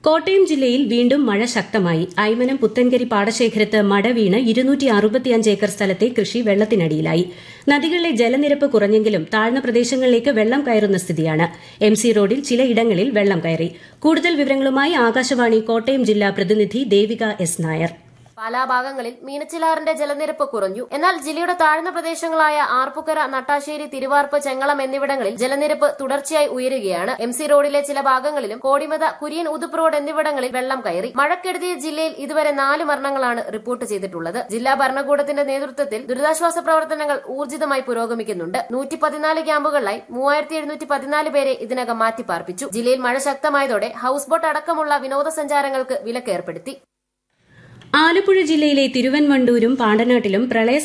കോട്ടയം ജില്ലയിൽ വീണ്ടും മഴ ശക്തമായി ഐമനം പുത്തൻകരി പാടശേഖരത്ത് മട വീണ് ഇരുന്നൂറ്റി അറുപത്തിയഞ്ച് ഏക്കർ സ്ഥലത്തെ കൃഷി വെള്ളത്തിനടിയിലായി നദികളിലെ ജലനിരപ്പ് കുറഞ്ഞെങ്കിലും താഴ്ന്ന പ്രദേശങ്ങളിലേക്ക് വെള്ളം കയറുന്ന സ്ഥിതിയാണ് എം സി റോഡിൽ ചിലയിടങ്ങളിൽ വെള്ളം കയറി കൂടുതൽ വിവരങ്ങളുമായി ആകാശവാണി കോട്ടയം ജില്ലാ പ്രതിനിധി ദേവിക എസ് നായർ പാലാ ഭാഗങ്ങളിൽ മീനച്ചിലാറിന്റെ ജലനിരപ്പ് കുറഞ്ഞു എന്നാൽ ജില്ലയുടെ താഴ്ന്ന പ്രദേശങ്ങളായ ആർപ്പുക്കര നട്ടാശ്ശേരി തിരുവാർപ്പ് ചെങ്ങളം എന്നിവിടങ്ങളിൽ ജലനിരപ്പ് തുടർച്ചയായി ഉയരുകയാണ് എം സി റോഡിലെ ചില ഭാഗങ്ങളിലും കോടിമത കുര്യൻ ഉതുപ്പ് റോഡ് എന്നിവിടങ്ങളിൽ വെള്ളം കയറി മഴക്കെടുതിയ ജില്ലയിൽ ഇതുവരെ നാല് മരണങ്ങളാണ് റിപ്പോർട്ട് ചെയ്തിട്ടുള്ളത് ജില്ലാ ഭരണകൂടത്തിന്റെ നേതൃത്വത്തിൽ ദുരിതാശ്വാസ പ്രവർത്തനങ്ങൾ ഊർജിതമായി പുരോഗമിക്കുന്നുണ്ട് നൂറ്റി പതിനാല് ക്യാമ്പുകളിലായി മൂവായിരത്തി എഴുന്നൂറ്റി പതിനാല് പേരെ ഇതിനകം മാറ്റിപ്പാർപ്പിച്ചു ജില്ലയിൽ മഴ ശക്തമായതോടെ ഹൌസ് ബോട്ട് അടക്കമുള്ള വിനോദസഞ്ചാരങ്ങൾക്ക് വിലക്കേർപ്പെടുത്തി ആലപ്പുഴ ജില്ലയിലെ തിരുവൻവണ്ടൂരും പാണ്ടനാട്ടിലും പ്രളയ